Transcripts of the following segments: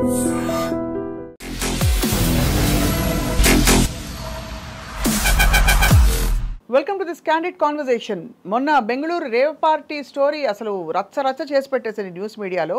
Welcome to this candid conversation మొన్న Bengaluru rave party story అసలు రచ్చ రచ్చ చేసి పెట్టేసింది న్యూస్ మీడియాలో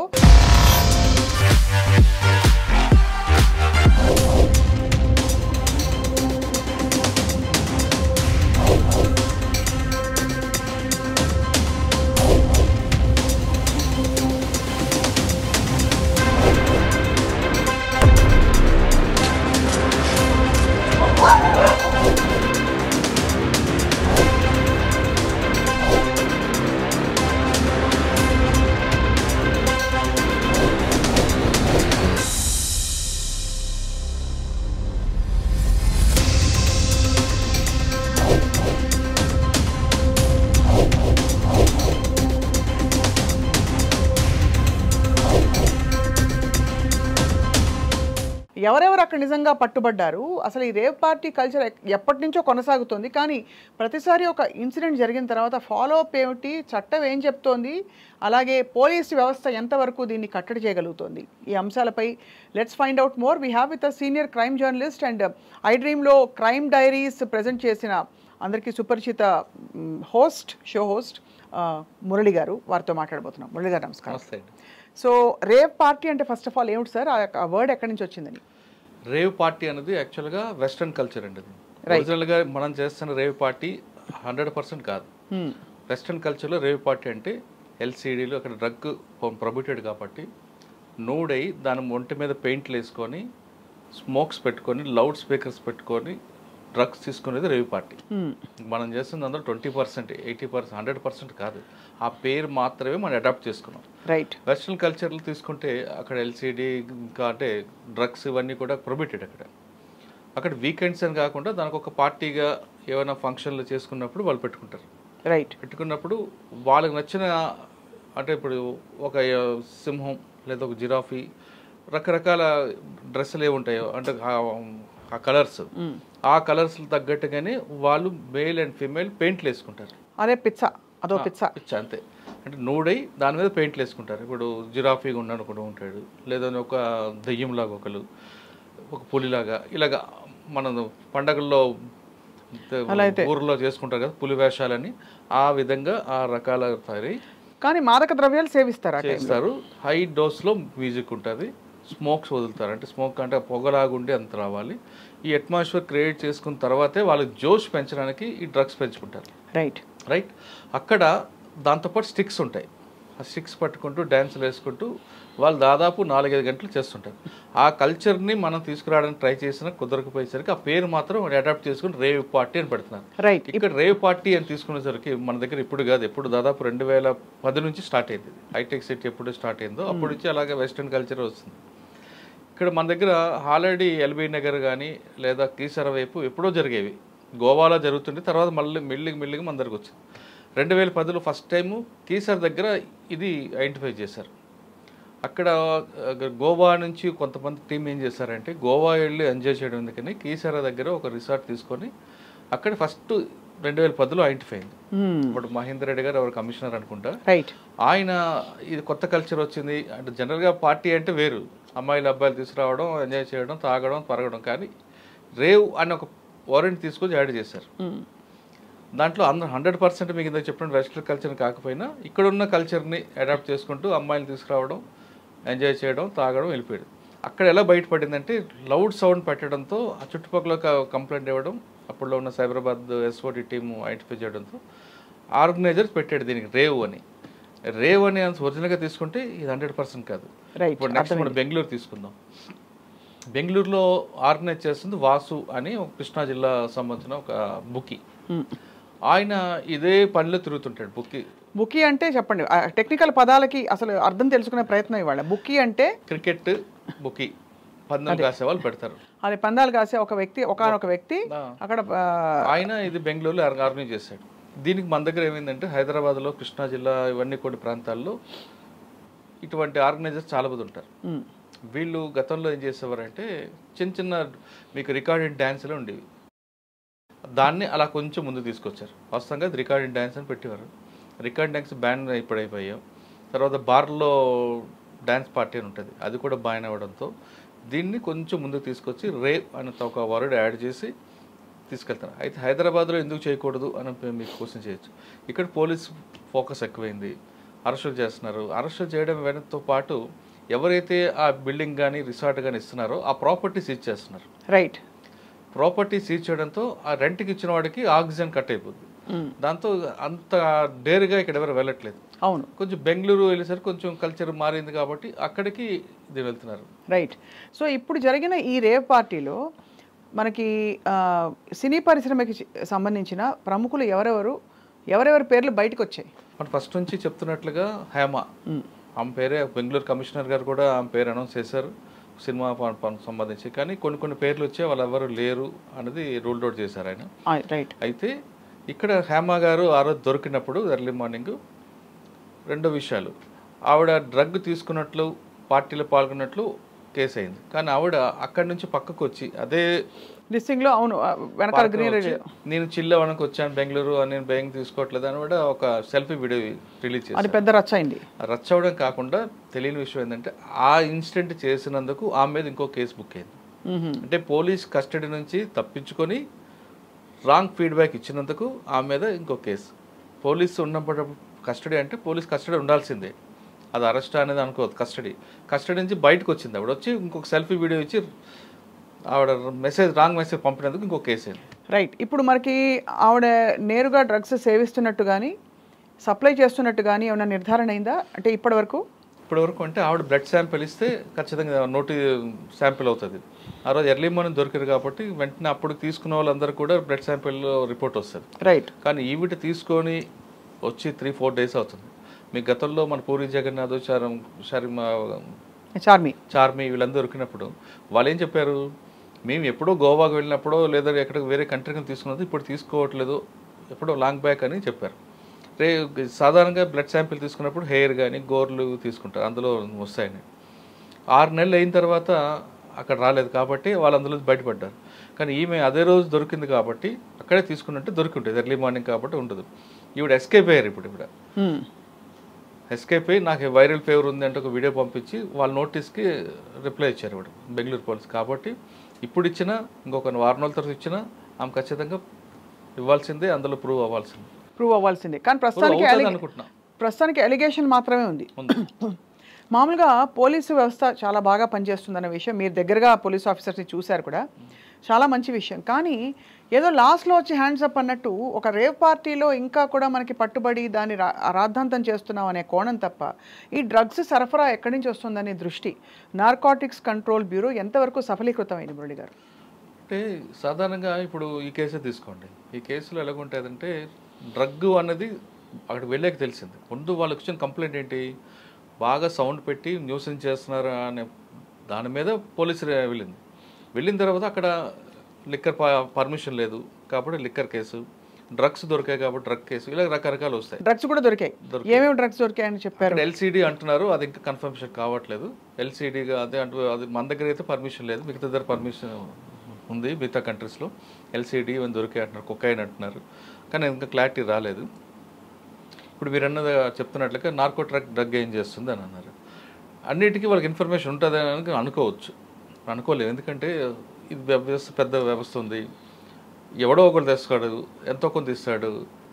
ఎవరెవరు అక్కడ నిజంగా పట్టుబడ్డారు అసలు ఈ రేవ్ పార్టీ కల్చర్ ఎక్- ఎప్పటి నుంచో కొనసాగుతుంది కానీ ప్రతిసారి ఒక ఇన్సిడెంట్ జరిగిన తర్వాత ఫాలో అప్ ఏమిటి చట్టం ఏం చెప్తోంది అలాగే పోలీస్ వ్యవస్థ ఎంతవరకు దీన్ని కట్టడి చేయగలుగుతోంది ఈ అంశాలపై let's find out more we have with a senior crime journalist and I డ్రీమ్లో క్రైమ్ డైరీస్ ప్రజెంట్ చేసిన అందరికీ సుపరిచిత హోస్ట్ షో హోస్ట్ మురళి గారు వారితో మాట్లాడబోతున్నాం మురళి గారు నమస్కారం నమస్తే అండి సో రేవ్ పార్టీ అంటే ఫస్ట్ ఆఫ్ ఆల్ ఏమిటి సార్ ఆ వర్డ్ ఎక్కడి నుంచి వచ్చిందని రేవ్ పార్టీ అనేది యాక్చువల్గా వెస్ట్రన్ కల్చర్ అండి అది Right. ఒరిజినల్గా మనం చేస్తున్న రేవ్ పార్టీ హండ్రెడ్ పర్సెంట్ కాదు Hmm. వెస్ట్రన్ కల్చర్లో రేవ్ పార్టీ అంటే ఎల్సీడీలు అక్కడ డ్రగ్ ప్రొబిటెడ్ కాబట్టి నూడై దాని ఒంటి మీద పెయింట్లు వేసుకొని స్మోక్స్ పెట్టుకొని లౌడ్ స్పీకర్స్ పెట్టుకొని డ్రగ్స్ తీసుకునేది రేవ్ పార్టీ Hmm. మనం చేస్తుంది అందులో twenty percent eighty percent hundred percent కాదు ఆ పేరు మాత్రమే మనం అడాప్ట్ చేసుకున్నాం రైట్ వెస్ట్రన్ కల్చర్లు తీసుకుంటే అక్కడ ఎల్సిడి ఇంకా అంటే డ్రగ్స్ ఇవన్నీ కూడా ప్రొబిటెడ్ అక్కడ అక్కడ వీకెండ్స్ అని కాకుండా దానికి ఒక పార్టీగా ఏమైనా ఫంక్షన్లు చేసుకున్నప్పుడు వాళ్ళు పెట్టుకుంటారు రైట్ పెట్టుకున్నప్పుడు వాళ్ళకి నచ్చిన అంటే ఇప్పుడు ఒక సింహం లేదా ఒక జిరాఫీ రకరకాల డ్రెస్సులు ఏ ఉంటాయో అంటే ఆ- ఆ కలర్స్ ఆ కలర్స్ తగ్గట్టుగానే వాళ్ళు మేల్ అండ్ ఫీమేల్ పెయింట్లు వేసుకుంటారు అదే పిచ్చ అదో పిచ్చ పిచ్చ అంతే అంటే నూడై దాని మీద పెయింట్లు వేసుకుంటారు ఇప్పుడు జిరాఫీగా ఉన్నాడు ఒకడు ఉంటాడు లేదా ఒక దెయ్యంలాగా ఒకరు ఒక పులిలాగా ఇలాగా మన పండగల్లో అలా అయితే. ఊర్లో చేసుకుంటారు కదా పులి వేషాలని ఆ విధంగా ఆ రకాల తయారై కానీ మాదక ద్రవ్యాలు సేవిస్తారు ఆ టైంలో చేస్తారు హై డోస్లో మ్యూజిక్ ఉంటుంది స్మోక్స్ వదులుతారు అంటే స్మోక్ అంటే పొగలాగుండి అంత రావాలి ఈ అట్మాస్ఫియర్ క్రియేట్ చేసుకున్న తర్వాతే వాళ్ళకి జోష్ పెంచడానికి ఈ డ్రగ్స్ పెంచుకుంటారు రైట్ రైట్ అక్కడ దాంతోపాటు స్టిక్స్ ఉంటాయి ఆ స్టిక్స్ పట్టుకుంటూ డ్యాన్సులు వేసుకుంటూ వాళ్ళు దాదాపు నాలుగైదు గంటలు చేస్తుంటారు ఆ కల్చర్ని మనం తీసుకురావడానికి ట్రై చేసినా కుదరకపోయేసరికి ఆ పేరు మాత్రం అడాప్ట్ చేసుకుని రేవ్ పార్టీ అని పెడుతున్నారు రైట్ ఇక్కడ రేవ్ పార్టీ అని తీసుకునేసరికి మన దగ్గర ఇప్పుడు కాదు ఎప్పుడు దాదాపు రెండు వేల పది నుంచి స్టార్ట్ అయింది హైటెక్ సిటీ ఎప్పుడు స్టార్ట్ అయిందో అప్పటి నుంచి అలాగే వెస్ట్రన్ కల్చర్ వస్తుంది ఇక్కడ మన దగ్గర ఆల్రెడీ ఎల్బీ నగర్ కానీ లేదా కీసర వైపు ఎప్పుడో జరిగేవి గోవాలో జరుగుతుండే తర్వాత మళ్ళీ మెల్లిగా మెల్లిగా మన దగ్గరకు వచ్చింది రెండు వేల పదిలో ఫస్ట్ టైము కీసర్ దగ్గర ఇది ఐడెంటిఫై చేశారు అక్కడ ఆ, గోవా నుంచి కొంతమంది టీం ఏం చేశారంటే గోవా వెళ్ళి ఎంజాయ్ చేయడం ఎందుకని కీసర దగ్గర ఒక రిసార్ట్ తీసుకొని అక్కడ ఫస్ట్ రెండు వేల పదిలో ఐడెంటిఫై అయింది ఇప్పుడు మహేందర్ రెడ్డి గారు ఎవరు కమిషనర్ అనుకుంటా రైట్ ఆయన ఇది కొత్త కల్చర్ వచ్చింది అంటే జనరల్గా పార్టీ అంటే వేరు అమ్మాయిలు అబ్బాయిలు తీసుకురావడం ఎంజాయ్ చేయడం తాగడం పరగడం కానీ రేవ్ అని ఒక వారెంట్ తీసుకొని యాడ్ చేశారు దాంట్లో అందరూ హండ్రెడ్ పర్సెంట్ మీకు ఇందాక చెప్పిన వెస్ట్రన్ కల్చర్ కాకపోయినా ఇక్కడ ఉన్న కల్చర్ని అడాప్ట్ చేసుకుంటూ అమ్మాయిలు తీసుకురావడం ఎంజాయ్ చేయడం తాగడం వెళ్ళిపోయాడు అక్కడ ఎలా బయటపడిందంటే లౌడ్ సౌండ్ పెట్టడంతో ఆ చుట్టుపక్కల కంప్లైంట్ ఇవ్వడం అప్పుడులో ఉన్న సైబరాబాద్ ఎస్ఓటి టీమ్ ఐడెంటిఫై చేయడంతో ఆర్గనైజర్ పెట్టాడు దీనికి రేవ్ అని రేవ్ అని ఒరిజినల్గా తీసుకుంటే ఇది హండ్రెడ్ పర్సెంట్ కాదు రైట్ ఇప్పుడు నెక్స్ట్ మనం బెంగళూరు తీసుకుందాం బెంగళూరులో ఆర్గనైజ్ చేస్తుంది వాసు అని ఒక కృష్ణా జిల్లా సంబంధించిన ఒక బుకి ఆయన ఇదే పనిలో తిరుగుతుంటాడు బుక్కి బుక్కీ అంటే చెప్పండి టెక్నికల్ పదాలకి అసలు అర్థం తెలుసుకునే ప్రయత్నం ఇవాళ బుక్కీ అంటే క్రికెట్ బుకి పందెం కాసే వాళ్ళు పెడతారు అది పందాలు కాసే ఒక వ్యక్తి ఒకనొక వ్యక్తి ఆ. అక్కడ ఆ, ఆయన ఇది బెంగళూరులో ఆర్గనైజ్ చేశాడు దీనికి మన దగ్గర ఏమైందంటే హైదరాబాద్లో కృష్ణా జిల్లా ఇవన్నీ కొన్ని ప్రాంతాల్లో ఇటువంటి ఆర్గనైజర్స్ చాలా మంది ఉంటారు ఉమ్, వీళ్ళు గతంలో ఏం చేసేవారంటే చిన్న చిన్న మీకు రికార్డెడ్ డ్యాన్సులు ఉండేవి దాన్ని అలా కొంచెం ముందు తీసుకొచ్చారు వాస్తవంగా అది రికార్డెడ్ డ్యాన్స్ అని పెట్టేవారు రికార్డ్ డ్యాన్స్ బ్యాన్ ఇప్పుడు అయిపోయాం తర్వాత బార్లో డ్యాన్స్ పార్టీ అని ఉంటుంది అది కూడా బాయిన్ అవ్వడంతో దీన్ని కొంచెం ముందుకు తీసుకొచ్చి రేప్ అనే ఒక వర్డ్ యాడ్ చేసి తీసుకెళ్తారు అయితే హైదరాబాద్లో ఎందుకు చేయకూడదు అని మీకు క్వశ్చన్ చేయొచ్చు ఇక్కడ పోలీస్ ఫోకస్ ఎక్కువైంది అరెస్టులు చేస్తున్నారు అరెస్టులు చేయడం వెనకతో పాటు ఎవరైతే ఆ బిల్డింగ్ కానీ రిసార్ట్ కానీ ఇస్తున్నారో ఆ ప్రాపర్టీ సీజ్ చేస్తున్నారు రైట్ ప్రాపర్టీ సీజ్ చేయడంతో ఆ రెంట్కి ఇచ్చిన వాడికి ఆక్సిజన్ కట్ అయిపోద్ది దాంతో అంత డేర్గా ఇక్కడ ఎవరు వెళ్ళట్లేదు అవును కొంచెం బెంగళూరు వెళ్ళేసరికి కొంచెం కల్చర్ మారింది కాబట్టి అక్కడికి ఇది వెళ్తున్నారు రైట్ సో ఇప్పుడు జరిగిన ఈ రేవ్ పార్టీలో మనకి ఆ, సినీ పరిశ్రమకి చి- సంబంధించిన ప్రముఖులు ఎవరెవరు ఎవరెవరి పేర్లు బయటకు వచ్చాయి మనం ఫస్ట్ నుంచి చెప్తున్నట్లుగా హేమ ఆమె పేరే బెంగళూరు కమిషనర్ గారు కూడా ఆమె పేరు అనౌన్స్ చేశారు సినిమా ప- ప- సంబంధించి కానీ కొన్ని కొన్ని పేర్లు వచ్చే వాళ్ళు ఎవరు లేరు అనేది రూల్ అవుట్ చేశారు ఆయన రైట్ అయితే ఇక్కడ హేమ గారు ఆ రోజు దొరికినప్పుడు ఎర్లీ మార్నింగ్ రెండో విషయాలు ఆవిడ డ్రగ్ తీసుకున్నట్లు పార్టీలో పాల్గొన్నట్లు కేసు అయింది కానీ ఆవిడ అక్కడి నుంచి పక్కకు వచ్చి అదే లిస్టింగ్ లో అవును ఆ, వెనకాల పార్క్లో గ్రీనరీ వచ్చి, నేను చిల్లవనకు వచ్చాను బెంగళూరు అని నేను బ్యాంక్ తీసుకోవట్లేదు అని కూడా ఒక సెల్ఫీ వీడియో రిలీజ్ అది చేశారు పెద్ద రచ్చ అయింది రచ్చ అవడం కాకుండా తెలియని విషయం ఏంటంటే ఆ ఇన్సిడెంట్ చేసినందుకు ఆమె మీద ఇంకో కేసు బుక్ అయింది మ్హూ. అంటే పోలీస్ కస్టడీ నుంచి తప్పించుకొని రాంగ్ ఫీడ్బ్యాక్ ఇచ్చినందుకు ఆమె మీద ఇంకో కేసు పోలీసు ఉన్నప్పుడు కస్టడీ అంటే పోలీస్ కస్టడీ ఉండాల్సిందే అది అరెస్ట్ అనేది అనుకోవద్దు కస్టడీ కస్టడీ నుంచి బయటకు వచ్చింది ఆవిడ వచ్చి ఇంకొక సెల్ఫీ వీడియో ఇచ్చి ఆవిడ మెసేజ్ రాంగ్ మెసేజ్ పంపినందుకు ఇంకో కేసు అయింది రైట్ ఇప్పుడు మనకి ఆవిడ నేరుగా డ్రగ్స్ సేవిస్తున్నట్టు కానీ సప్లై చేస్తున్నట్టు కానీ ఏమైనా నిర్ధారణ అయిందా అంటే ఇప్పటి వరకు ఇప్పటి వరకు అంటే ఆవిడ బ్లడ్ శాంపిల్ ఇస్తే ఖచ్చితంగా నోటి శాంపిల్ అవుతుంది ఆ రోజు ఎర్లీ మార్నింగ్ దొరికారు కాబట్టి వెంటనే అప్పుడు తీసుకున్న వాళ్ళందరూ కూడా బ్లడ్ శాంపిల్లో రిపోర్ట్ వస్తుంది రైట్ కానీ ఈవిడ తీసుకొని వచ్చి త్రీ ఫోర్ డేస్ అవుతుంది మీ గతంలో మన పూరి జగన్నాథ్ చారం శర్మ చార్మి చార్మి వీళ్ళందరూ దొరికినప్పుడు వాళ్ళు ఏం చెప్పారు మేము ఎప్పుడో గోవాకు వెళ్ళినప్పుడో లేదా ఎక్కడ వేరే కంట్రీకి తీసుకున్నది ఇప్పుడు తీసుకోవట్లేదు ఎప్పుడో లాంగ్ బ్యాక్ అని చెప్పారు రే సాధారణంగా బ్లడ్ శాంపిల్ తీసుకున్నప్పుడు హెయిర్ కానీ గోర్లు తీసుకుంటారు అందులో వస్తాయని ఆరు నెలలు అయిన తర్వాత అక్కడ రాలేదు కాబట్టి వాళ్ళు అందులో బయటపడ్డారు కానీ ఈమె అదే రోజు దొరికింది కాబట్టి అక్కడే తీసుకున్నట్టు దొరికి ఉంటుంది ఎర్లీ మార్నింగ్ కాబట్టి ఉండదు ఈవిడ ఎస్కేప్ అయ్యారు ఇప్పుడు ఇక్కడ మ్మ్. ఎస్కేప్ అయ్యి నాకు వైరల్ ఫేవర్ ఉంది అంటే ఒక వీడియో పంపించి వాళ్ళ నోటీస్కి రిప్లై ఇచ్చారు ఇప్పుడు బెంగళూరు పోలీస్ కాబట్టి ఇప్పుడు ఇచ్చిన ఇంకొక వారం రోజుల తర్వాత ఇచ్చినా ఆమె ఖచ్చితంగా ఇవ్వాల్సిందే అందులో ప్రూవ్ అవ్వాల్సిందే ప్రూవ్ అవ్వాల్సిందే కానీ ప్రూవ్ ప్రస్తుతానికి అవుతుంది alleg- అనుకుంటున్నా ప్రస్తుతానికి ఎలిగేషన్ మాత్రమే ఉంది ఉంది మామూలుగా పోలీసు వ్యవస్థ చాలా బాగా పనిచేస్తుందన్న విషయం మీరు దగ్గరగా పోలీస్ ఆఫీసర్స్ని చూశారు కూడా చాలా మంచి విషయం కానీ ఏదో లాస్ట్లో వచ్చి హ్యాండ్స్ అప్ అన్నట్టు ఒక రేవ్ పార్టీలో ఇంకా కూడా మనకి పట్టుబడి దాన్ని రా రాద్ధాంతం చేస్తున్నాం అనే కోణం తప్ప ఈ డ్రగ్స్ సరఫరా ఎక్కడి నుంచి వస్తుందనే దృష్టి నార్కాటిక్స్ కంట్రోల్ బ్యూరో ఎంతవరకు సఫలీకృతమైంది మురళి గారు అంటే సాధారణంగా ఇప్పుడు ఈ కేసే తీసుకోండి ఈ కేసులో ఎలాగుంటుందంటే డ్రగ్ అన్నది అక్కడికి వెళ్ళాక తెలిసింది ముందు వాళ్ళకి వచ్చిన కంప్లైంట్ ఏంటి బాగా సౌండ్ పెట్టి న్యూసెన్స్ చేస్తున్నారు అనే దాని మీద పోలీసు వెళ్ళింది వెళ్ళిన తర్వాత అక్కడ లిక్కర్ పర్మిషన్ లేదు కాబట్టి లిక్కర్ కేసు డ్రగ్స్ దొరికాయి కాబట్టి డ్రగ్ కేసు ఇలా రకరకాలు వస్తాయి డ్రగ్స్ కూడా దొరికాయి దొరికాయి. ఏమేమి డ్రగ్స్ దొరికాయని చెప్పారు అక్కడ ఎల్సీడీ అంటున్నారు అది ఇంకా కన్ఫర్మేషన్ కావట్లేదు ఎల్సీడీగా అదే అంటూ అది మన దగ్గర అయితే పర్మిషన్ లేదు మిగతా దగ్గర పర్మిషన్ ఉంది మిగతా కంట్రీస్లో ఎల్సీడీ ఇవన్నీ దొరికాయి అంటున్నారు కొకైన్ అంటున్నారు కానీ ఇంకా క్లారిటీ రాలేదు ఇప్పుడు మీరు అన్నది చెప్తున్నట్లుగా నార్కో ట్రక్ డ్రగ్ ఏం చేస్తుంది అని అన్నారు అన్నిటికీ వాళ్ళకి ఇన్ఫర్మేషన్ ఉంటుంది అని అనుకోవచ్చు అనుకోలేదు ఎందుకంటే ఇది వ్యవస్థ పెద్ద వ్యవస్థ ఉంది ఎవడో ఒకరు తెస్తాడు ఎంతో కొంత ఇస్తాడు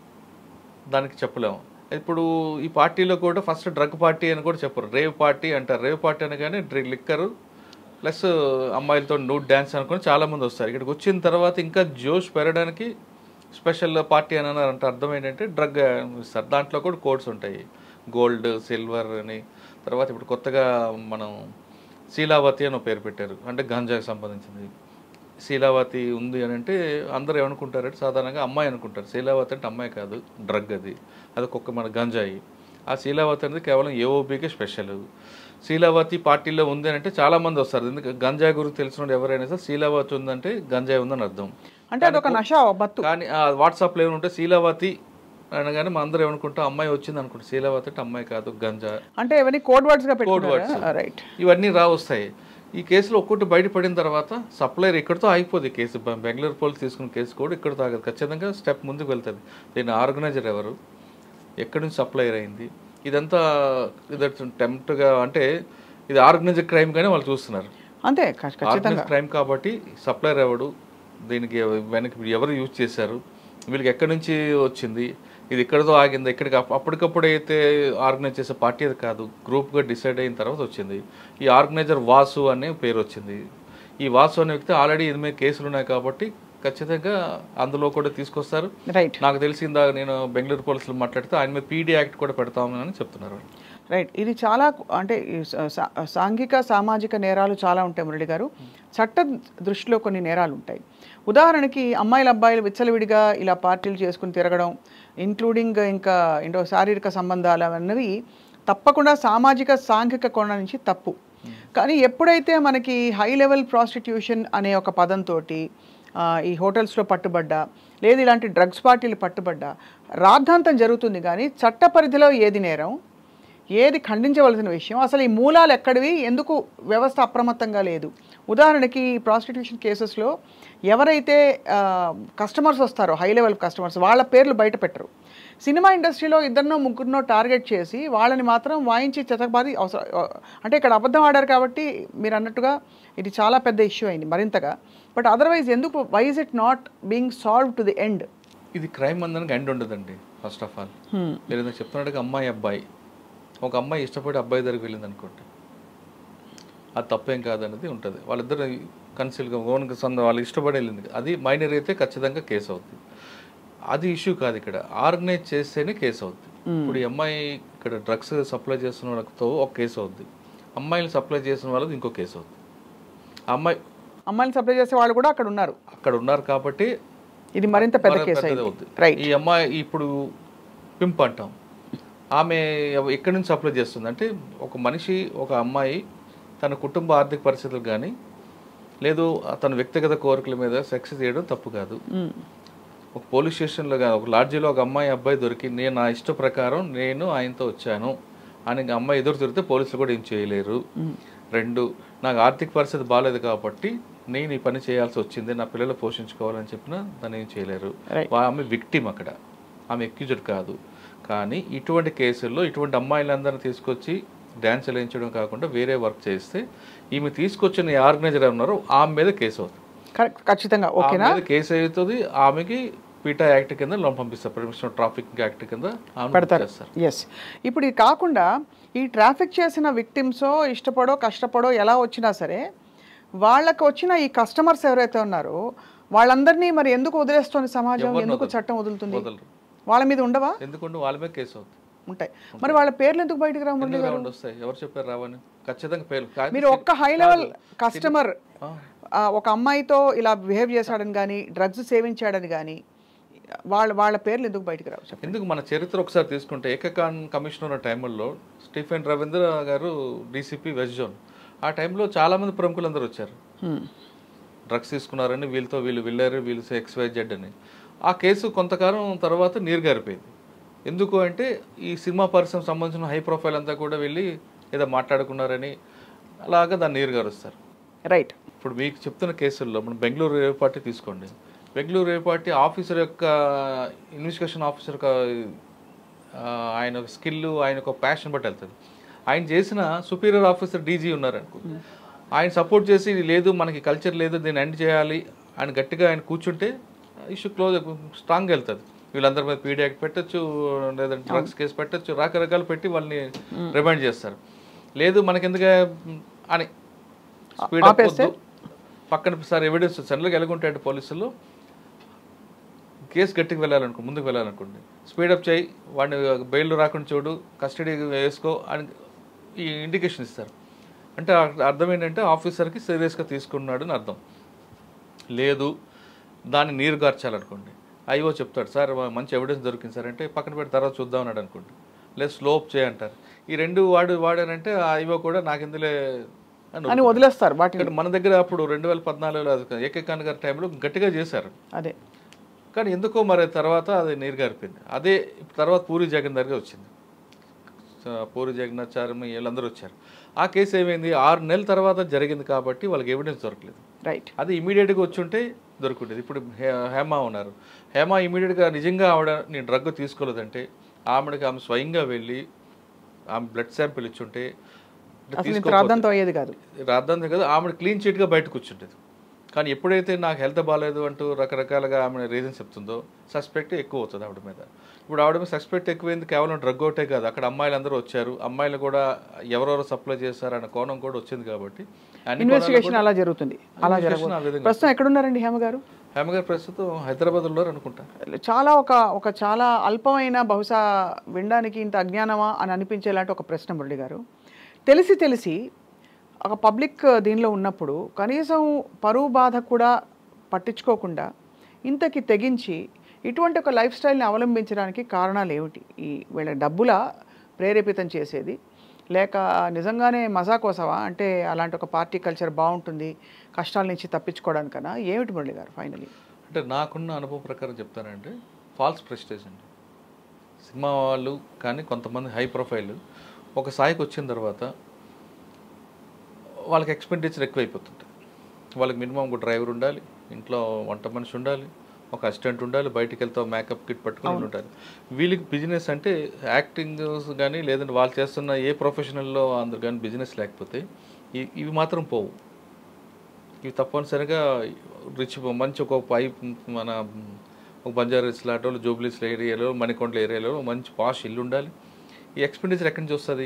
దానికి చెప్పలేము ఇప్పుడు ఈ పార్టీలో కూడా ఫస్ట్ డ్రగ్ పార్టీ అని కూడా చెప్పరు రేవ్ పార్టీ అంటారు రేవ్ పార్టీ అనగానే డ్రి లిక్కరు ప్లస్ అమ్మాయిలతో నూడ్ డ్యాన్స్ అనుకొని చాలామంది వస్తారు ఇక్కడికి వచ్చిన తర్వాత ఇంకా జోష్ పెరగడానికి స్పెషల్ పార్టీ అని అన్నారు అంటే అర్థం ఏంటంటే డ్రగ్ ఇస్తారు దాంట్లో కూడా కోడ్స్ ఉంటాయి గోల్డ్ సిల్వర్ అని తర్వాత ఇప్పుడు కొత్తగా మనం శీలావతి అని ఒక పేరు పెట్టారు అంటే గంజాకి సంబంధించింది శీలావతి ఉంది అని అంటే అందరూ ఏమనుకుంటారంటే సాధారణంగా అమ్మాయి అనుకుంటారు శీలావతి అంటే అమ్మాయి కాదు డ్రగ్ అది అది ఒక్కొక్క మన గంజాయి ఆ శీలావతి అనేది కేవలం ఏఓబీకే స్పెషల్ శీలావతి పార్టీలో ఉంది అని అంటే చాలా మంది వస్తారు ఎందుకంటే గంజాయి గురించి తెలిసిన ఎవరైనా సరే శీలావతి ఉందంటే గంజాయి ఉందని అర్థం అంటే అదొక నష మత్తు కానీ ఆ వాట్సాప్లో ఏమైనా శీలావతి అనగానే మా అందరూ ఏమనుకుంటాం అమ్మాయి వచ్చింది అనుకుంటాం శీలావతి అంటే అమ్మాయి కాదు గంజా అంటే ఇవన్నీ కోడ్ వర్డ్స్ గా words. పెట్టుకున్నారా రైట్ ఇవన్నీ రా వస్తాయి ఈ కేసులో ఒక్కటి బయటపడిన తర్వాత సప్లైర్ ఇక్కడితో ఆగిపోదు ఈ కేసు బె- బెంగళూరు పోలీస్ తీసుకున్న కేసు కూడా ఇక్కడితో ఆగదు ఖచ్చితంగా స్టెప్ ముందుకు వెళ్తుంది దీని ఆర్గనైజర్ ఎవరు ఎక్కడి నుంచి సప్లైర్ అయింది ఇదంతా ఇది టెంప్ట్గా అంటే ఇది ఆర్గనైజ్డ్ క్రైమ్ కానీ వాళ్ళు చూస్తున్నారు అంతే ఖ- ఖచ్చితంగా ఆర్గనైజ్ క్రైమ్ కాబట్టి సప్లైర్ ఎవడు దీనికి ఎవ- వెనక్కి ఎవరు యూజ్ చేశారు వీళ్ళకి ఎక్కడి నుంచి వచ్చింది ఇది ఎక్కడితో ఆగింది ఎక్కడికి అప్- అప్పటికప్పుడు అయితే ఆర్గనైజ్ చేసే పార్టీ అది కాదు గ్రూప్గా డిసైడ్ అయిన తర్వాత వచ్చింది ఈ ఆర్గనైజర్ వాసు అనే పేరు వచ్చింది ఈ వాసు అనే వ్యక్తి ఆల్రెడీ ఇది మీద కేసులు ఉన్నాయి కాబట్టి ఖచ్చితంగా అందులో కూడా తీసుకొస్తారు రైట్ నాకు తెలిసిందా నేను బెంగళూరు పోలీసులు మాట్లాడితే ఆయన మీద పీడీ యాక్ట్ కూడా పెడతామని చెప్తున్నారు రైట్ ఇది చాలా అంటే ఈ సా- సా- సాంఘిక సామాజిక నేరాలు చాలా ఉంటాయి మురళి గారు చట్ట దృష్టిలో కొన్ని నేరాలు ఉంటాయి ఉదాహరణకి అమ్మాయిలు అబ్బాయిలు విచ్చలవిడిగా ఇలా పార్టీలు చేసుకుని తిరగడం ఇంక్లూడింగ్ ఇంకా ఏంటో శారీరక సంబంధాలు అన్నవి తప్పకుండా సామాజిక సాంఘిక కోణం నుంచి తప్పు కానీ ఎప్పుడైతే మనకి హై లెవెల్ ప్రాస్టిట్యూషన్ అనే ఒక పదంతో ఈ హోటల్స్లో పట్టుబడ్డా లేదు ఇలాంటి డ్రగ్స్ పార్టీలు పట్టుబడ్డా రాద్ధాంతం జరుగుతుంది కానీ చట్ట పరిధిలో ఏది నేరం ఏది ఖండించవలసిన విషయం అసలు ఈ మూలాలు ఎక్కడివి ఎందుకు వ్యవస్థ అప్రమత్తంగా లేదు ఉదాహరణకి ఈ ప్రాస్టిట్యూషన్ కేసెస్లో ఎవరైతే కస్టమర్స్ వస్తారో హై లెవెల్ కస్టమర్స్ వాళ్ళ పేర్లు బయట పెట్టరు సినిమా ఇండస్ట్రీలో ఇద్దరినో ముగ్గురునో టార్గెట్ చేసి వాళ్ళని మాత్రం వాయించి చెతకబాది అవసరం అంటే ఇక్కడ అబద్ధం ఆడారు కాబట్టి మీరు అన్నట్టుగా ఇది చాలా పెద్ద ఇష్యూ అయింది మరింతగా బట్ అదర్వైజ్ ఎందుకు why is it not being solve to the end ఇది క్రైమ్ అందరికి ఎండ్ ఉండదండి ఫస్ట్ ఆఫ్ ఆల్ మీరు ఇందాక చెప్తున్నట్టుగా అమ్మాయి అబ్బాయి ఒక అమ్మాయి ఇష్టపడి అబ్బాయి దగ్గరికి వెళ్ళింది అనుకోండి అది తప్పేం కాదనేది ఉంటుంది వాళ్ళిద్దరు కన్సిల్గా ఓన్గా సొంత వాళ్ళు ఇష్టపడి వెళ్ళింది అది మైనర్ అయితే ఖచ్చితంగా కేసు అవుతుంది అది ఇష్యూ కాదు ఇక్కడ ఆర్గనైజ్ చేస్తేనే కేసు అవుతుంది ఇప్పుడు ఈ అమ్మాయి ఇక్కడ డ్రగ్స్ సప్లై చేస్తున్న వాళ్ళతో ఒక కేసు అవుద్ది అమ్మాయిని సప్లై చేసిన వాళ్ళకి ఇంకో కేసు అవుతుంది ఆ అమ్మాయి అమ్మాయిని సప్లై చేసే వాళ్ళు కూడా అక్కడ ఉన్నారు అక్కడ ఉన్నారు కాబట్టి ఇది మరింత పెద్ద మరో కేసు పెద్దది అయింది అవుద్ది. రైట్ ఈ అమ్మాయి ఇప్పుడు పింప్ అంటాం ఆమె ఎవ- ఎక్కడి నుంచి అప్లై చేస్తుంది అంటే ఒక మనిషి ఒక అమ్మాయి తన కుటుంబ ఆర్థిక పరిస్థితులు కానీ లేదు తన వ్యక్తిగత కోరికల మీద సెక్స్ చేయడం తప్పు కాదు ఒక పోలీస్ స్టేషన్లో కానీ ఒక లాడ్జీలో ఒక అమ్మాయి అబ్బాయి దొరికి నేను నా ఇష్ట ప్రకారం నేను ఆయనతో వచ్చాను అని ఇంకా అమ్మాయి ఎదురు తిరిగితే పోలీసులు కూడా ఏం చేయలేరు రెండు నాకు ఆర్థిక పరిస్థితి బాగాలేదు కాబట్టి నేను ఈ పని చేయాల్సి వచ్చింది నా పిల్లలు పోషించుకోవాలని చెప్పినా దాన్ని ఏం చేయలేరు Right. వా- ఆమె విక్టిమ్ అక్కడ ఆమె ఎక్యూజ్డ్ కాదు కానీ ఇటువంటి కేసుల్లో ఇటువంటి అమ్మాయిలందరినీ తీసుకొచ్చి డ్యాన్స్ వేయించడం కాకుండా వేరే వర్క్ చేస్తే ఈమె తీసుకొచ్చిన ఆర్గనైజర్ ఉన్నారో ఆమె మీద కేసు అవుతుంది కరెక్ట్ ఖచ్చితంగా ఓకేనా ఆమె మీద కేసు అవుతుంది ఆమెకి పీటా యాక్ట్ కింద లోన్ పంపిస్తారు పర్మిషన్ ట్రాఫిక్ యాక్ట్ కింద ఆమె పెడతారు చేస్తారు ఎస్ ఇప్పుడు ఇది కాకుండా ఈ ట్రాఫిక్ చేసిన విక్టిమ్సో ఇష్టపడో కష్టపడో ఎలా వచ్చినా సరే వాళ్ళకి వచ్చిన ఈ కస్టమర్స్ ఎవరైతే ఉన్నారో వాళ్ళందరినీ మరి ఎందుకు వదిలేస్తుంది సమాజం ఎవరిని ఎందుకు వదలరు. చట్టం వదులుతుంది వదలరు వాళ్ళ మీద ఉండవా ఎందుకంటే వాళ్ళ మీద కేసు అవుతుంది ఉంటాయి మరి వాళ్ళ పేర్లు ఎందుకు బయటకు రావు మురళి ఎందుకు గారు రౌండ్ వస్తాయి ఎవరు చెప్పారు రావని ఖచ్చితంగా పేరు కాదు. మీరు ఒక్క హై లెవెల్ కస్టమర్ ఆ, ఒక అమ్మాయితో ఇలా బిహేవ్ చేశాడని కానీ డ్రగ్స్ సేవించాడని కానీ వాళ్ళ వాళ్ళ పేర్లు ఎందుకు బయటకు రావు చెప్పండి ఎందుకు మన చరిత్ర ఒకసారి తీసుకుంటే ఏకకాన్ కమిషనర్ టైంలో స్టీఫెన్ రవీంద్ర గారు డీసీపీ వెస్ట్ జోన్ ఆ టైంలో చాలా మంది ప్రముఖులు అందరూ వచ్చారు హ్మ్. డ్రగ్స్ తీసుకున్నారని వీళ్ళతో వీళ్ళు వెళ్ళారు వీళ్ళు ఎక్స్వై జెడ్ అని ఆ కేసు కొంతకాలం తర్వాత నీరు గారిపోయింది ఎందుకు అంటే ఈ సినిమా పరిశ్రమ సంబంధించిన హై ప్రొఫైల్ అంతా కూడా వెళ్ళి ఏదో మాట్లాడుకున్నారని అలాగా దాన్ని నీరు గారుస్తారు రైట్ ఇప్పుడు మీకు చెప్తున్న కేసుల్లో మనం బెంగళూరు రేవ్ పార్టీ తీసుకోండి బెంగళూరు రేవ్ పార్టీ ఆఫీసర్ యొక్క ఇన్వెస్టిగేషన్ ఆఫీసర్ యొక్క ఆ, ఆయన ఒక స్కిల్ ఆయన ఒక ప్యాషన్ బట్టి వెళ్తుంది ఆయన చేసిన సుపీరియర్ ఆఫీసర్ డీజీ ఉన్నారు అనుకో ఆయన సపోర్ట్ చేసి "ఇది లేదు మనకి కల్చర్ లేదు దీన్ని ఎండ్ చేయాలి ఆయన గట్టిగా ఆయన కూర్చుంటే ఇష్యూ క్లోజ్ స్ట్రాంగ్ వెళ్తుంది వీళ్ళందరి మీద పీడీ యాక్ట్ పెట్టచ్చు లేదంటే డ్రగ్స్ కేసు పెట్టచ్చు రకరకాలు పెట్టి వాళ్ళని రిమైండ్ చేస్తారు లేదు మనకి ఎందుకు అని స్పీడ్ అప్ వద్దు పక్కన సార్ ఎవిడెన్స్ సెంట్రల్కి ఎలాగుంటాయంటే పోలీసులు కేసు గట్టికి వెళ్ళాలనుకో ముందుకు వెళ్ళాలనుకోండి స్పీడప్ చేయి వాడిని బెయిల్ రాకుండా చూడు కస్టడీ వేసుకో అని ఈ ఇండికేషన్ ఇస్తారు అంటే అర్థ- అర్థం ఏంటంటే ఆఫీసర్కి సీరియస్గా తీసుకున్నాడు అని అర్థం లేదు దాన్ని నీరు గార్చాలనుకోండి ఐఓ చెప్తాడు సార్ మా- మంచి ఎవిడెన్స్ దొరికింది సార్ అంటే పక్కన పెట్టి తర్వాత చూద్దాం అన్నాడు అనుకోండి లేదు స్లోప్ చేయంటారు ఈ రెండు వాడు వాడానంటే ఆ ఐఓ కూడా నాకు ఇందులో అని అని వదిలేస్తారు వాటిని ఇక్కడ మన దగ్గర అప్పుడు రెండు వేల పద్నాలుగులో ఏకే ఖాన్ గారి టైంలో గట్టిగా చేశారు అదే కానీ ఎందుకో మరి తర్వాత అది నీరు గారిపోయింది అదే ఇప్పుడు తర్వాత పూరి జగన్నాథ్గా వచ్చింది సో పూరి జగన్నాథ్ చారమి వీళ్ళందరూ వచ్చారు ఆ కేసు ఏమైంది ఆరు నెలల తర్వాత జరిగింది కాబట్టి వాళ్ళకి ఎవిడెన్స్ దొరకలేదు రైట్ అది ఇమీడియట్గా వచ్చుంటే దొరుకుంటుంది ఇప్పుడు హే- హేమ ఉన్నారు హేమ ఇమీడియట్గా నిజంగా ఆవిడ నేను డ్రగ్ తీసుకోలేదంటే ఆమెడికి ఆమె స్వయంగా వెళ్ళి ఆమె బ్లడ్ శాంపిల్ ఇచ్చుంటే అంటే అసలు ఇంత తీసుకోకపోతే- రాద్దంతో అయ్యేది కాదు రాద్దాంతే కదా ఆమె క్లీన్ చిట్గా బయట కూర్చుంటుంది కానీ ఎప్పుడైతే నాకు హెల్త్ బాగాలేదు అంటూ రకరకాలుగా ఆమె రీజన్ చెప్తుందో సస్పెక్ట్ ఎక్కువ అవుతుంది ఆవిడ మీద ఇప్పుడు ఆవిడ మీద సస్పెక్ట్ ఎక్కువైంది కేవలం డ్రగ్ ఒకటే కాదు అక్కడ అమ్మాయిలు అందరూ వచ్చారు అమ్మాయిలు కూడా ఎవరెవరు సప్లై చేశారు అన్న కోణం కూడా వచ్చింది కాబట్టి అన్ని ఇన్వెస్టిగేషన్ అలా జరుగుతుంది అలా Investigation ఆ జరగదు విధంగా ప్రస్తుతం ఎక్కడున్నారండి హేమ గారు హేమ గారు ప్రస్తుతం హైదరాబాద్ ఉన్నారు అనుకుంటా చాలా ఒక ఒక చాలా అల్పమైన బహుశా వినడానికి ఇంత అజ్ఞానమా అని అనిపించేలాంటి ఒక ప్రశ్న మురళి గారు తెలిసి తెలిసి ఒక పబ్లిక్ దీనిలో ఉన్నప్పుడు కనీసం పరువు బాధ కూడా పట్టించుకోకుండా ఇంతకి తెగించి ఇటువంటి ఒక లైఫ్ స్టైల్ని అవలంబించడానికి కారణాలు ఏమిటి ఈ వీళ్ళ డబ్బుల ప్రేరేపితం చేసేది లేక నిజంగానే మజా కోసమా అంటే అలాంటి ఒక పార్టీ కల్చర్ బాగుంటుంది కష్టాల నుంచి తప్పించుకోవడానికన్నా ఏమిటి మురళి గారు ఫైనలీ అంటే నాకున్న అనుభవం ప్రకారం చెప్తానంటే ఫాల్స్ ప్రెస్టేజ్ అండి సినిమా వాళ్ళు కానీ కొంతమంది హై ప్రొఫైల్ ఒక స్థాయికి వచ్చిన తర్వాత వాళ్ళకి ఎక్స్పెండిచర్ ఎక్కువైపోతుంది వాళ్ళకి మినిమం ఒక డ్రైవర్ ఉండాలి ఇంట్లో వంట మనిషి ఉండాలి ఒక అసిస్టెంట్ ఉండాలి బయటికి వెళ్తే మేకప్ కిట్ పట్టుకుని ఉండాలి వీళ్ళకి బిజినెస్ అంటే యాక్టింగ్ కానీ లేదంటే వాళ్ళు చేస్తున్న ఏ ప్రొఫెషనల్లో అందరు కానీ బిజినెస్ లేకపోతే ఇ- ఇవి మాత్రం పోవు ఇవి తప్పనిసరిగా రిచ్ మంచి ఒక పైప్ మన ఒక బంజారాస్ లాంటి వాళ్ళు జూబ్లీస్ ఏరియాలో మణికొండల ఏరియాలో మంచి పాష్ ఇల్లు ఉండాలి ఈ ఎక్స్పెండిచర్ ఎక్కడి నుంచి వస్తుంది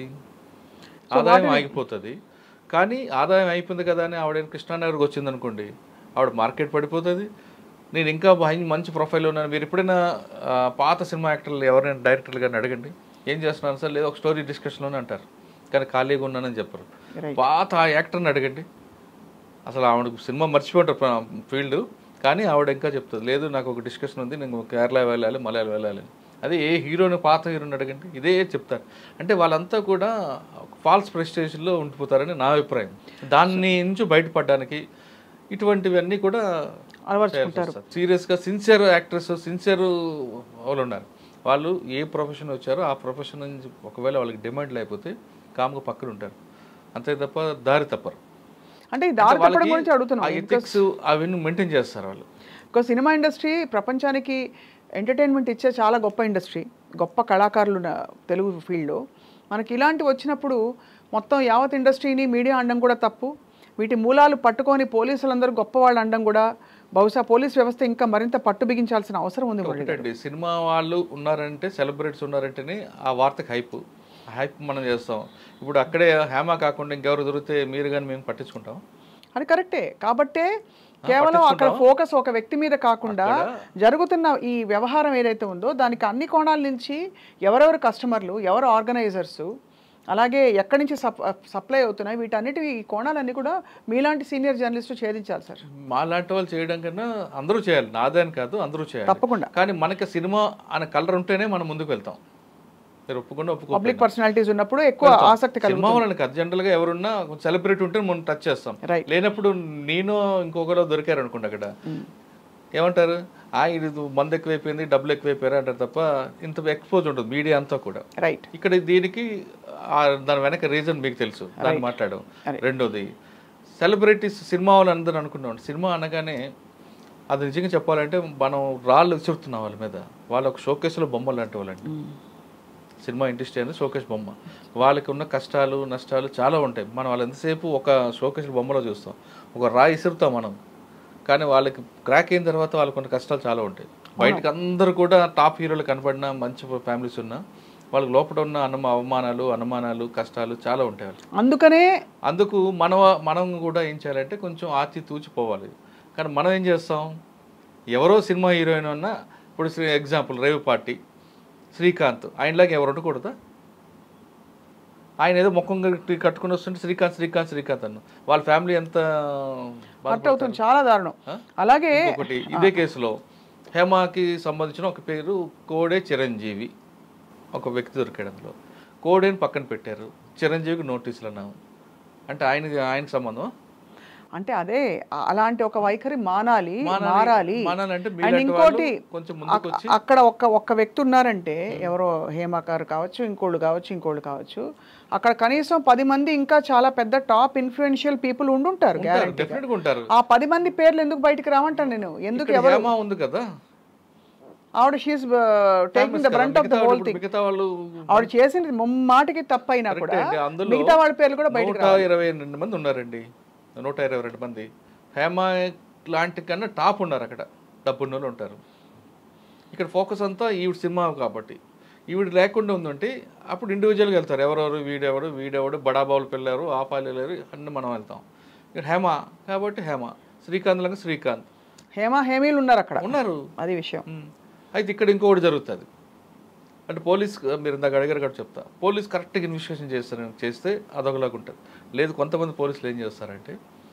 ఆదాయం ఆగిపోతుంది కానీ ఆదాయం అయిపోయింది కదా అని ఆవిడ కృష్ణానగర్కి వచ్చింది అనుకోండి ఆవిడ మార్కెట్ పడిపోతుంది నేను ఇంకా బాగా మంచి ప్రొఫైల్ ఉన్నాను మీరు ఎప్పుడైనా ఆ, పాత సినిమా యాక్టర్లు ఎవరైనా డైరెక్టర్లు కానీ అడగండి ఏం చేస్తున్నారు సార్ లేదా ఒక స్టోరీ డిస్కషన్లోనే అంటారు కానీ ఖాళీగా ఉన్నానని చెప్పరు Right. పాత ఆ యాక్టర్ని అడగండి అసలు ఆవిడకు సినిమా మర్చిపోతారు ఫీల్డ్ కానీ ఆవిడ ఇంకా చెప్తుంది లేదు నాకు ఒక డిస్కషన్ ఉంది నేను కేరళ వెళ్ళాలి మలయాళం వెళ్ళాలి అని. అదే ఏ హీరోని పాత హీరోని అడగండి ఇదే చెప్తారు అంటే వాళ్ళంతా కూడా ఫాల్స్ ప్రెస్టేషన్లో ఉండిపోతారని నా అభిప్రాయం దాన్ని నుంచి బయటపడడానికి ఇటువంటివన్నీ కూడా అలవర్చుకుంటారు సీరియస్గా సిన్సియర్ యాక్టర్స్ సిన్సియర్ వాళ్ళు ఉన్నారు వాళ్ళు ఏ ప్రొఫెషన్ వచ్చారో ఆ ప్రొఫెషన్ నుంచి ఒకవేళ వాళ్ళకి డిమాండ్ లేకపోతే కామ్గా పక్కన ఉంటారు అంతే తప్ప దారి తప్పరు అంటే ఈ దారి తప్పడం గురించి ఆ అడుగుతున్నాం ఎథిక్స్ అవన్నీ మెయింటైన్ చేస్తారు వాళ్ళు ఒక సినిమా ఇండస్ట్రీ ప్రపంచానికి ఎంటర్టైన్మెంట్ ఇచ్చే చాలా గొప్ప ఇండస్ట్రీ గొప్ప కళాకారులు ఉన్న తెలుగు ఫీల్డ్లో మనకి ఇలాంటివి వచ్చినప్పుడు మొత్తం యావత్ ఇండస్ట్రీని మీడియా అనడం కూడా తప్పు వీటి మూలాలు పట్టుకొని పోలీసులందరూ గొప్ప వాళ్ళు అనడం కూడా బహుశా పోలీస్ వ్యవస్థ ఇంకా మరింత పట్టు బిగించాల్సిన అవసరం ఉంది మురళి గారు. ఒకటండి సినిమా వాళ్ళు ఉన్నారంటే సెలబ్రిటీస్ ఉన్నారంటేనే ఆ వార్తకి హైప్ హైప్ మనం చేస్తాం ఇప్పుడు అక్కడే హేమ కాకుండా ఇంకెవరు దొరికితే మీరు కానీ మేము పట్టించుకుంటాం అది కరెక్టే కాబట్టే కేవలం అక్కడ ఫోకస్ ఒక వ్యక్తి మీద కాకుండా జరుగుతున్న ఈ వ్యవహారం ఏదైతే ఉందో దానికి అన్ని కోణాల నుంచి ఎవరెవరు కస్టమర్లు ఎవరు ఆర్గనైజర్స్ అలాగే ఎక్కడి నుంచి సప్ సప్లై అవుతున్నాయి వీటన్నిటి ఈ కోణాలన్నీ కూడా మీలాంటి సీనియర్ జర్నలిస్టు ఛేదించాలి సార్ మా లాంటి వాళ్ళు చేయడం కన్నా అందరూ చేయాలి నాదే అని కాదు అందరూ చేయాలి తప్పకుండా కానీ మనకి సినిమా అనే కలర్ ఉంటేనే మనం ముందుకు వెళ్తాం మీరు ఒప్పుకుండా ఒప్పుకో పబ్లిక్ పర్సనాలిటీస్ ఉన్నప్పుడు ఎక్కువ ఆసక్తి కలుగు సినిమా వాళ్ళని కాదు జనరల్ గా ఎవరున్నా సెలబ్రిటీ ఉంటే మనం టచ్ చేస్తాం Right. లేనప్పుడు నేను ఇంకొకరు దొరికారు అనుకోండి అక్కడ ఏమంటారు ఆ ఇది మంది ఎక్కువైపోయింది డబ్బులు ఎక్కువైపోయారు అంటారు తప్ప ఇంత ఎక్స్పోజ్ ఉంటుంది మీడియా అంతా కూడా రైట్ ఇక్కడ దీనికి ఆ దాని వెనక రీజన్ మీకు తెలుసు దాన్ని మాట్లాడడం Right. రెండోది సెలబ్రిటీస్ సినిమా వాళ్ళు అందరూ అనుకున్నాం సినిమా అనగానే అది నిజంగా చెప్పాలంటే మనం రాళ్ళు విసురుతున్నాం వాళ్ళ మీద వాళ్ళ ఒక షోకేస్లో బొమ్మలు లాంటి వాళ్ళండి సినిమా ఇండస్ట్రీ అనేది షోకేస్ బొమ్మ వాళ్ళకి ఉన్న కష్టాలు నష్టాలు చాలా ఉంటాయి మనం వాళ్ళు ఎంతసేపు ఒక షోకేస్ బొమ్మలో చూస్తాం ఒక రాయి ఇసురుతాం మనం కానీ వాళ్ళకి క్రాక్ అయిన తర్వాత వాళ్ళకు ఉన్న కష్టాలు చాలా ఉంటాయి బయటకు అందరూ కూడా టాప్ హీరోలు కనపడిన మంచి ఫ్యామిలీస్ ఉన్నా వాళ్ళకి లోపల ఉన్న అన్న అవమానాలు అనుమానాలు కష్టాలు చాలా ఉంటాయి వాళ్ళకి అందుకనే అందుకు మనం మనం కూడా ఏం చేయాలంటే కొంచెం ఆచి తూచిపోవాలి కానీ మనం ఏం చేస్తాం ఎవరో సినిమా హీరోయిన్ ఉన్నా ఇప్పుడు ఎగ్జాంపుల్ రేవు పార్టీ శ్రీకాంత్ ఆయనలాగా ఎవరు ఉండకూడదా ఆయన ఏదో ముఖం కట్టి కట్టుకుని వస్తుంటే శ్రీకాంత్ శ్రీకాంత్ శ్రీకాంత్ అన్న వాళ్ళ ఫ్యామిలీ ఎంత హర్ట్ అవుతుంది చాలా దారుణం అలాగే ఒకటి ఇదే కేసులో హేమాకి సంబంధించిన ఒక పేరు కోడే చిరంజీవి ఒక వ్యక్తి దొరికాడు అందులో కోడేని పక్కన పెట్టారు చిరంజీవికి నోటీసులు అన్నాము అంటే ఆయనకి ఆయనకి సంబంధం అంటే అదే ఆ- అలాంటి ఒక వైఖరి మానాలి మానాలి. మారాలి మానాలంటే అండ్ మీలాంటి ఇంకోటి వాళ్ళు కొంచెం ముందుకు అక్- అక్కడ ఒక్క ఒక్క వ్యక్తి ఉన్నారంటే ఎవరో హేమ గారు కావచ్చు ఇంకోళ్ళు కావచ్చు ఇంకోళ్ళు కావచ్చు అక్కడ కనీసం పది మంది ఇంకా చాలా పెద్ద టాప్ ఇన్ఫ్లుయెన్షియల్ పీపుల్ ఉండుంటారు గ్యారంటీ డెఫినెట్గా ఉంటారు ఆ పది మంది పేర్లు ఎందుకు బయటికి రావంటాను నేను ఎందుకు ఇక్కడ ఎవరు హేమ ఉంది కదా ఆవిడ she is taking the brunt of the మిగతా హోల్ వాళ్ళు- థింగ్ మిగతా వాళ్ళు ఆవిడ చేసింది ముమ్మాటికి తప్పైనా కూడా కరెక్టే అండి. అందులో మిగతా వాళ్ళ పేర్లు కూడా బయటకు నూట ఇరవై రెండు మంది ఉన్నారండి నూట ఇరవై రెండు మంది హేమ లాంటి కన్నా టాప్ ఉన్నారు అక్కడ డబ్బున్న వాళ్ళు ఉంటారు ఇక్కడ ఫోకస్ అంతా ఈవిడ సినిమా కాబట్టి ఈవిడ లేకుండా ఉందంటే అప్పుడు ఇండివిజువల్గా వెళ్తారు ఎవరెవరు వీడెవరు వీడెవడు బడాబాబులు పిల్లలు ఆ పాలేరు అన్నీ మనం వెళ్తాం ఇక్కడ హేమ కాబట్టి హేమ శ్రీకాంత్ లాగా శ్రీకాంత్ హేమ హేమీలు ఉన్నారు అక్కడ ఉన్నారు అది విషయం ఉమ్. అయితే ఇక్కడ ఇంకొకటి జరుగుతుంది అంటే పోలీస్ మీరు ఇందాక అడిగారు కూడా చెప్తా పోలీస్ కరెక్ట్గా ఇన్వెస్టిగేషన్ చేస్తారు చేస్తే అదొకలాగా ఉంటుంది లేదు కొంతమంది పోలీసులు ఏం చేస్తారంటే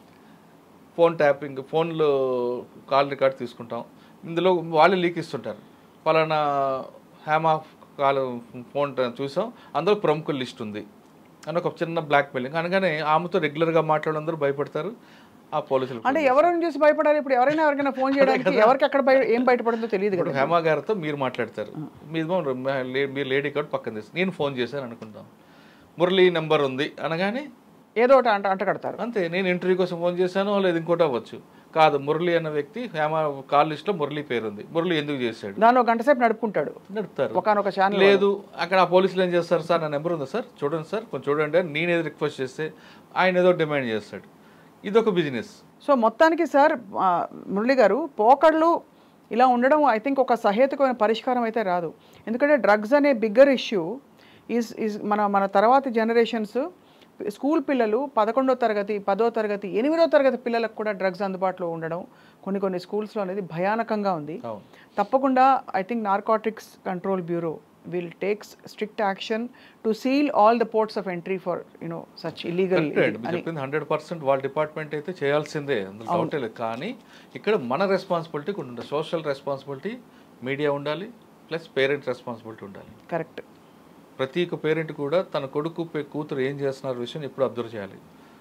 ఫోన్ ట్యాపింగ్ ఫోన్లో కాల్ రికార్డ్ తీసుకుంటాం ఇందులో వాళ్ళే లీక్ ఇస్తుంటారు పలానా హేమ కాల్ ఫోన్ చూసాం అందులో ప్రముఖుల లిస్ట్ ఉంది అని ఒక చిన్న బ్లాక్ మెయిలింగ్ అనగానే ఆమెతో రెగ్యులర్గా మాట్లాడందరూ భయపడతారు ఆ పోలీసులు అంటే ఎవరిని చూసి భయపడాలి ఇప్పుడు ఎవరైనా ఎవరికైనా ఫోన్ చేయడానికి ఎవరికి ఎక్కడ బయ ఏం బయటపడిందో తెలియదు ఇప్పుడు కదా హేమ గారితో మీరు మాట్లాడతారు మీరు మీరు లేడీ కార్డ్ పక్కన తీసి నేను ఫోన్ చేశాను అనుకుంటాం మురళి నెంబర్ ఉంది అనగానే ఏదో ఒకటి అంట అంట కడతారు అంతే నేను ఇంటర్వ్యూ కోసం ఫోన్ చేశాను లేదు ఇంకోటి అవ్వచ్చు కాదు మురళి అన్న వ్యక్తి హేమ కాల్ లిస్ట్లో మురళి పేరు ఉంది మురళి ఎందుకు చేశాడు దాన్ని ఒక గంట సేపు నడుపుకుంటాడు నడుపుతారు ఒకనొక ఛానల్ లేదు అక్కడ ఆ పోలీసులు ఏం చేస్తారు సార్ నా నెంబర్ ఉందా సార్ చూడండి సార్ కొంచెం చూడండి అని నేను ఏదో రిక్వెస్ట్ చేస్తే ఆయన ఏదో డిమాండ్ చేస్తాడు ఇదొక బిజినెస్ సో మొత్తానికి సార్ ఆ, మురళి గారు పోకళ్ళు ఇలా ఉండడం ఐ థింక్ ఒక సహేతుకమైన పరిష్కారం అయితే రాదు ఎందుకంటే డ్రగ్స్ అనే బిగ్గర్ ఇష్యూ ఈజ్ ఈజ్ మన మన తర్వాతి జనరేషన్స్ స్కూల్ పిల్లలు పదకొండో తరగతి పదో తరగతి ఎనిమిదో తరగతి పిల్లలకు కూడా డ్రగ్స్ అందుబాటులో ఉండడం కొన్ని కొన్ని స్కూల్స్లో అనేది భయానకంగా ఉంది అవును తప్పకుండా I think Narcotics Control Bureau will takes strict action to seal all the ports of entry for you know such illegal కరెక్టే అండి. మీరు చెప్పింది హండ్రెడ్ పర్సెంట్ వాళ్ళ డిపార్ట్మెంట్ అయితే చేయాల్సిందే అందులో డౌటే లేదు కానీ ఇక్కడ మన రెస్పాన్సిబిలిటీ కూడా ఉండాలి సోషల్ రెస్పాన్సిబిలిటీ మీడియా ఉండాలి ప్లస్ పేరెంట్ రెస్పాన్సిబిలిటీ ఉండాలి కరెక్ట్ ప్రతి ఒక్క పేరెంట్ కూడా తన కొడుకు పే- కూతురు ఏం చేస్తున్నారు విషయం ఎప్పుడు అబ్జర్వ్ చేయాలి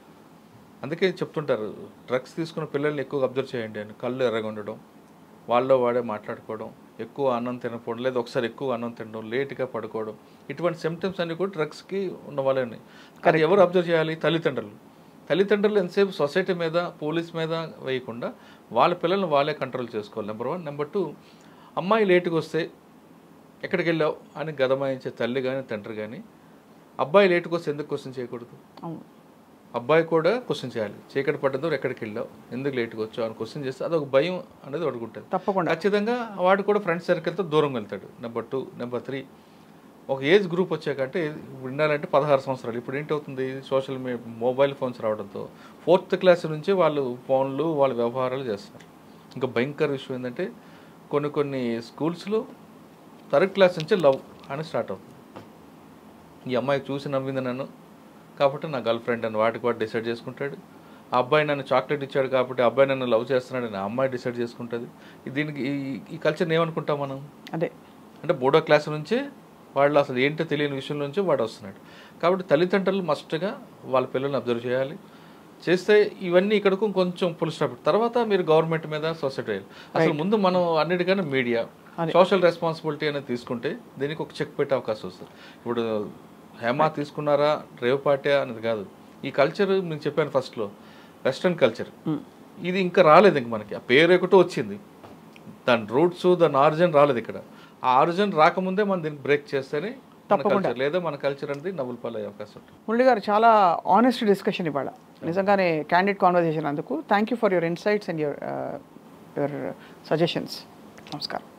అందుకే చెప్తుంటారు డ్రగ్స్ తీసుకున్న పిల్లల్ని ఎక్కువ అబ్జర్వ్ చేయండి అని కళ్ళు ఎర్రగొండడం వాళ్ళలో వాడే మాట్లాడుకోవడం ఎక్కువ అన్నం తినకపోవడం లేదా ఒకసారి ఎక్కువ అన్నం తినడం లేట్గా పడుకోవడం ఇటువంటి సిమ్టమ్స్ అన్ని కూడా డ్రగ్స్కి ఉన్న వాళ్ళని కానీ ఎవరు అబ్జర్వ్ చేయాలి తల్లిదండ్రులు తల్లిదండ్రులు ఎంతసేపు సొసైటీ మీద పోలీస్ మీద వేయకుండా వాళ్ళ పిల్లల్ని వాళ్ళే కంట్రోల్ చేసుకోవాలి నెంబర్ వన్ నెంబర్ టూ అమ్మాయి లేటుగా వస్తే ఎక్కడికి వెళ్ళావు అని గదమాయించే తల్లి కానీ తండ్రి కానీ అబ్బాయి లేటుకు వస్తే ఎందుకు క్వశ్చన్ చేయకూడదు అవును అబ్బాయి కూడా క్వశ్చన్ చేయాలి చీకటి పడ్డంతో ఎక్కడికి వెళ్ళావు ఎందుకు లేటుగా వచ్చావు అని క్వశ్చన్ చేస్తే అదొక భయం అనేది అడుగుంటుంది తప్పకుండా ఖచ్చితంగా వాడు కూడా ఫ్రెండ్ సర్కిల్తో దూరం వెళ్తాడు నెంబర్ టూ నెంబర్ త్రీ ఒక ఏజ్ గ్రూప్ వచ్చాకంటే ఉండాలంటే పదహారు సంవత్సరాలు ఇప్పుడు ఏంటవుతుంది సోషల్ మీ మొబైల్ ఫోన్స్ రావడంతో ఫోర్త్ క్లాస్ నుంచి వాళ్ళు ఫోన్లు వాళ్ళ వ్యవహారాలు చేస్తారు ఇంకా భయంకర విషయం ఏంటంటే కొన్ని కొన్ని స్కూల్స్లో థర్డ్ క్లాస్ నుంచి లవ్ అని స్టార్ట్ అవుతుంది ఈ అమ్మాయి చూసి నవ్వింది నన్ను కాబట్టి నా గర్ల్ ఫ్రెండ్ అని వాటికి వాడు డిసైడ్ చేసుకుంటాడు ఆ అబ్బాయి నన్ను చాక్లెట్ ఇచ్చాడు కాబట్టి ఆ అబ్బాయి నన్ను లవ్ చేస్తున్నాడని ఆ అమ్మాయి డిసైడ్ చేసుకుంటుంది ఈ- దీనికి ఈ- ఈ కల్చర్ని ఏమనుకుంటాం మనం అదే అంటే మూడో క్లాస్ నుంచే వాళ్ళు అసలు ఏంటో తెలియని విషయం నుంచి వాడు వస్తున్నాడు కాబట్టి తల్లిదండ్రులు మస్ట్గా వాళ్ళ పిల్లల్ని అబ్జర్వ్ చేయాలి చేస్తే ఇవన్నీ ఇక్కడకు కొంచెం ఫుల్ స్టాప్ తర్వాత మీరు గవర్నమెంట్ మీద సొసైటీ వేయాలి అసలు ముందు మనం అన్నిటికన్నా మీడియా సోషల్ రెస్పాన్సిబిలిటీ అనేది తీసుకుంటే దీనికి ఒక చెక్ పెట్టే అవకాశం వస్తుంది ఇప్పుడు హేమ తీసుకున్నారా రేవ్ పార్టీ అనేది కాదు ఈ కల్చర్ నేను చెప్పాను ఫస్ట్లో వెస్ట్రన్ కల్చర్ ఇది ఇంకా రాలేదు ఇంక మనకి ఆ పేరు ఒకటో వచ్చింది దాని రూట్స్ దాని ఆరిజిన్ రాలేదు ఇక్కడ ఆ ఆరిజిన్ రాకముందే మనం దీన్ని బ్రేక్ చేస్తేనే మన కల్చర్ లేదా మన కల్చర్ అనేది నవ్వులు పాలయ్యే అవకాశం ఉంటుంది మురళి గారు చాలా ఆనెస్ట్ డిస్కషన్ ఇవాళ నిజంగానే క్యాండిడ్ కాన్వర్జేషన్ అందుకు thank you for your insights and your your suggestions నమస్కారం